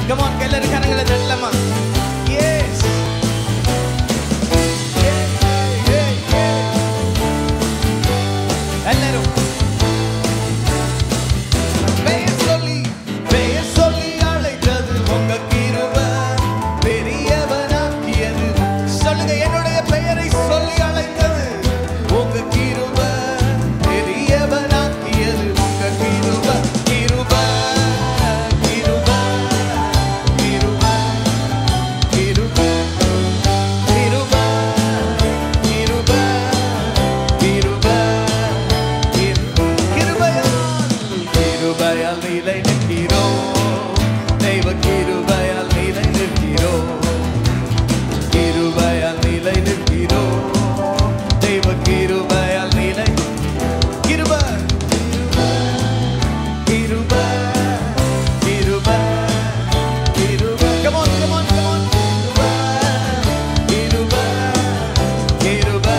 Come on, எல்லாரும் கரங்களை தட்டலாமா Yes. Yeah, yeah, yeah. எல்லாரும் பெயர் சொல்லி பெயர் சொல்லி அழைத்தது உங்க கிருபை பெரியவனாக்கியது சொல்லுங்க என்னுடைய பெயரை சொல்லி அழைத்தது உங்க கிருபை பெரியவனாக்கியது உங்க கிருபை கிருபை கிருபை கிருபை கிருபை கிருபை கிருபை கிருபை கிருபையால் கிருபையால் நிலை நிற்கிறோம் தெய்வ கிருபையால் நிலை நிற்கிறோம் கிருபையால் நிலை நிற்கிறோம் தெய்வ கிருபையால் நிலை கிருபை கிருபை கிருபை கிருபை come on come on come on கிருபை கிருபை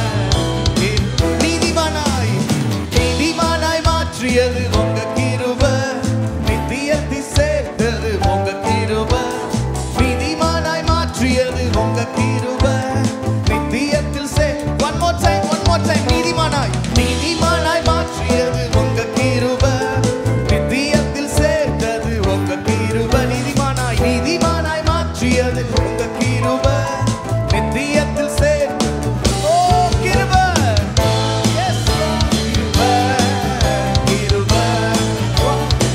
கிருபை நீதிமானாய் நீதிமானாய் மாற்றியது உங்க கிருபை நித்தியத்தை சேர்த்தது உங்க கிருபை நீதிமானாய் மாற்றியது உங்க கிருபை நித்தியத்தில் சே one more time one more time நீதிமானாய் நீதிமானாய் மாற்றியது உங்க கிருபை நித்தியத்தில் சேர்த்தது உங்க கிருபை நீதிமானாய் நீதிமானாய் மாற்றியது உங்க கிருபை நித்தியத்தில் சேர்த்தது ஓ கிருபை Yes, Lord. கிருபை, கிருபை. ஓ.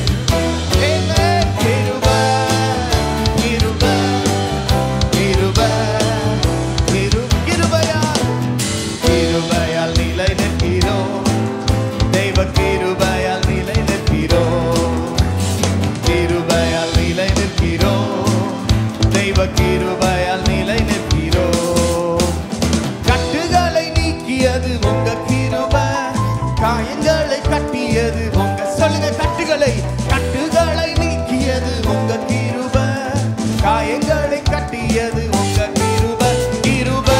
Amen. கிருபை, கிருபை, கிருபை, கிரு- கிருபையால், கிருபையால் நிலை நிற்கிறோம். தெய்வ கிருபையால் நிலை நிற்கிறோம். கிருபையால் நிலை நிற்கிறோம். தெய்வ கிருபையால் நிலை நிற்கிறோம் கட்டுகளை நீக்கியது உங்க கிருபை காயங்களை கட்டியது உங்க சொல்லுங்க கட்டுகளை கட்டுகளை நீக்கியது உங்க கிருபை காயங்களை கட்டியது உங்க கிருபை கிருபை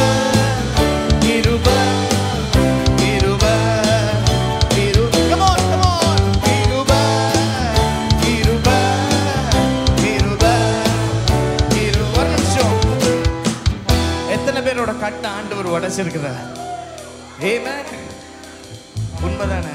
கிருபை கிருபை கிருபை come on come on கிருபை கிருபை கிருபை கிருபை ஒரு நிமிஷம் எத்தனை பேரோட கட்டை ஆண்டவர் உடைச்சிருக்கிறார் Amen. உண்மைதானே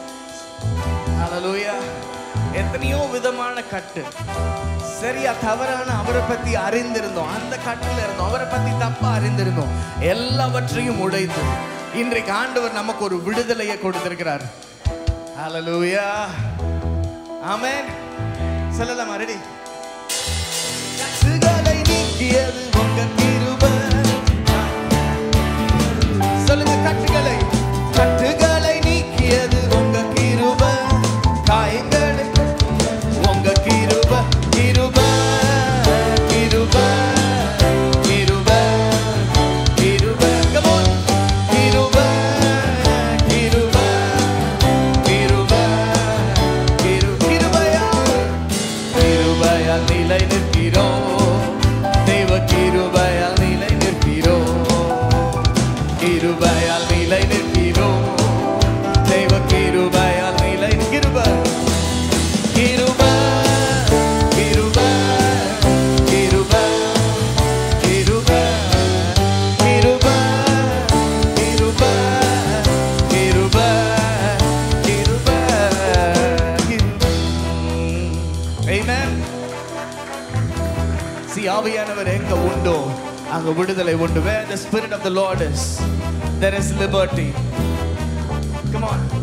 ஹalleluya எத்தனையோ விதமான கட்டு சரியா தவறான அவரை பத்தி அறிந்திருந்தோம் அந்த கட்டுல இருந்தோம் அவரை பத்தி தப்பா அறிந்திருந்தோம் எல்லாவற்றையும் உடைத்து இன்றைக்கு ஆண்டவர் நமக்கு ஒரு விடுதலையை கொடுத்திருக்கிறார் ஹalleluya ஆமென் சொல்லலாமா ரெடி கட்டுகளை நீக்கியது உங்க கிருபை சொல்லுங்க கட்டுகளை கட்டுகளை நீக்கியது உங்க கிருபை காயங்களை உங்க கிருபை கிருபை கிருபை கிருபை கிருபை come on கிருபை கிருபை கிருபை கிரு கிருபையால் கிருபையால் நிலை நிற்கிறோம் தெய்வ கிருபையால் நிலை நிற்கிறோம் கிருபையால் நிலை நிற்கிறோம் தெய்வ கிருபையால் நிலை கிருபை கிருபை கிருபை கிருபை கிருபை கிருபை கிருபை கிருபை கிருபை Amen. See, ஆவியானவர் எங்க உண்டோ அங்க விடுதலை உண்டு where the spirit of the lord is there is liberty come on